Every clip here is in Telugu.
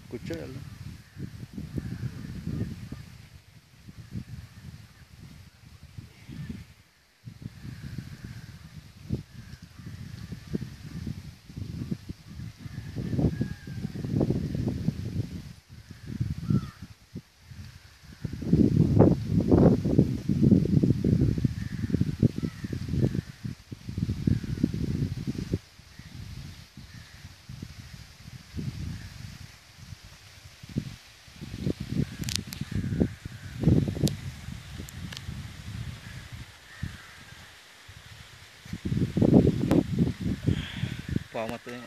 కూర్చో వెళ్దాం పాము వస్తుందేమో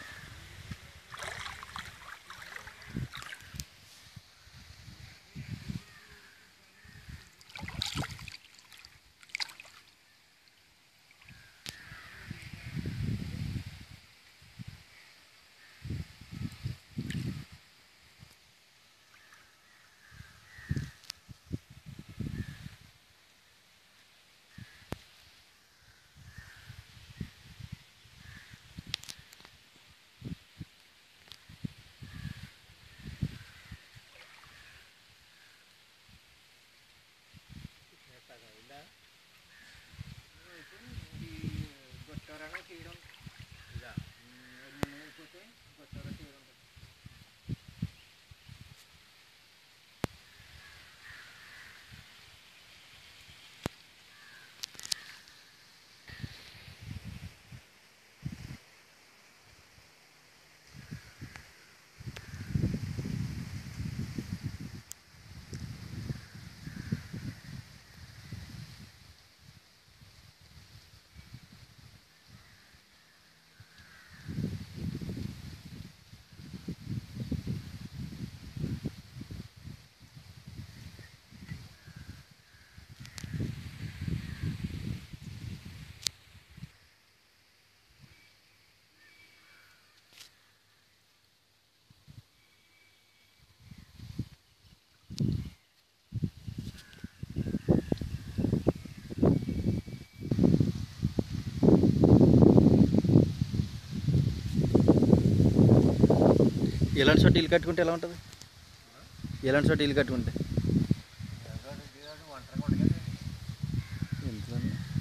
ఎలాంటి చోట ఇల్లు కట్టుకుంటే ఎలా ఉంటుంది ఎలాంటి చోట ఇల్లు కట్టుకుంటే ఎంత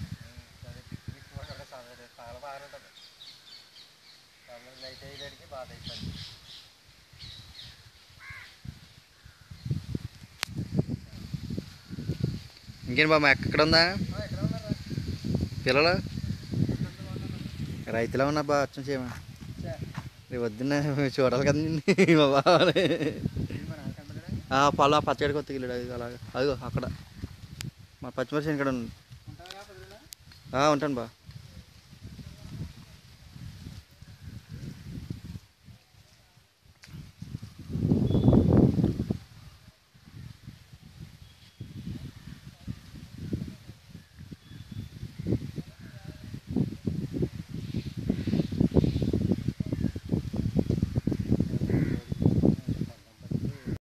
ఇంకేం బామ్మ ఎక్కడ ఉందా పిల్లలు రైతులా ఉన్నా బా అచ్చం చేయమా రేపు వద్దున్న చూడాలి కదా నిన్ను మా బావని ఆ, పొలం ఆ పచ్చడి కొత్త ఇల్లు అది అలాగా అదిగో అక్కడ మా పచ్చిమిర్చి ఇక్కడ ఉంది ఆ, ఉంటాను బా